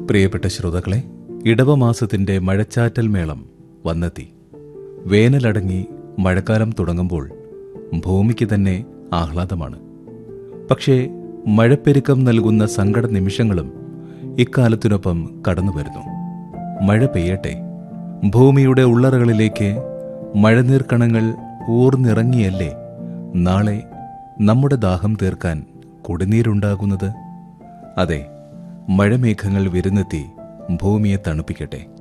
പ്രിയപ്പെട്ട ശ്രോതാക്കളെ ഇടവമാസത്തിന്റെ മഴച്ചാറ്റൽ മേളം വന്നെത്തി വേനലടങ്ങി മഴക്കാലം തുടങ്ങുമ്പോൾ ഭൂമിക്ക് തന്നെ ആഹ്ലാദമാണ് പക്ഷേ മഴപ്പെരുക്കം നൽകുന്ന സങ്കട നിമിഷങ്ങളും ഇക്കാലത്തിനൊപ്പം കടന്നുവരുന്നു മഴ പെയ്യട്ടെ ഭൂമിയുടെ ഉള്ളറകളിലേക്ക് മഴനീർക്കണങ്ങൾ ഊർന്നിറങ്ങിയല്ലേ നാളെ നമ്മുടെ ദാഹം തീർക്കാൻ കുടിനീരുണ്ടാകുന്നത് അതെ മഴമേഘങ്ങൾ വിരുന്നെത്തി ഭൂമിയെ തണുപ്പിക്കട്ടെ